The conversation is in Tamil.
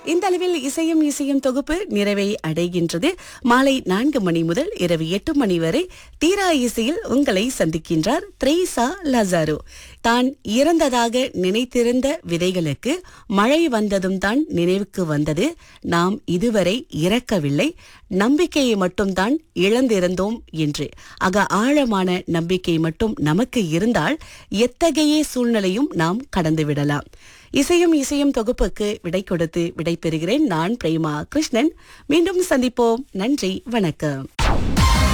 இந்த அளவில் இசையும் இசையும் தொகுப்பு நிறைவை அடைகின்றது மாலை நான்கு மணி முதல் இரவு எட்டு மணி வரை தீரா இசையில் உங்களை சந்திக்கின்றார் த்ரேசா லசாரோ தான் இறந்ததாக நினைத்திருந்த விதைகளுக்கு மழை வந்ததும் தான் நினைவுக்கு வந்தது நாம் இதுவரை இறக்கவில்லை நம்பிக்கையை மட்டும்தான் இழந்திருந்தோம் என்று ஆக ஆழமான நம்பிக்கை மட்டும் நமக்கு இருந்தால் எத்தகைய சூழ்நிலையும் நாம் கடந்துவிடலாம் இசையும் இசையும் தொகுப்புக்கு விடை கொடுத்து விடை பெறுகிறேன் நான் பிரேமா கிருஷ்ணன் மீண்டும் சந்திப்போம் நன்றி வணக்கம்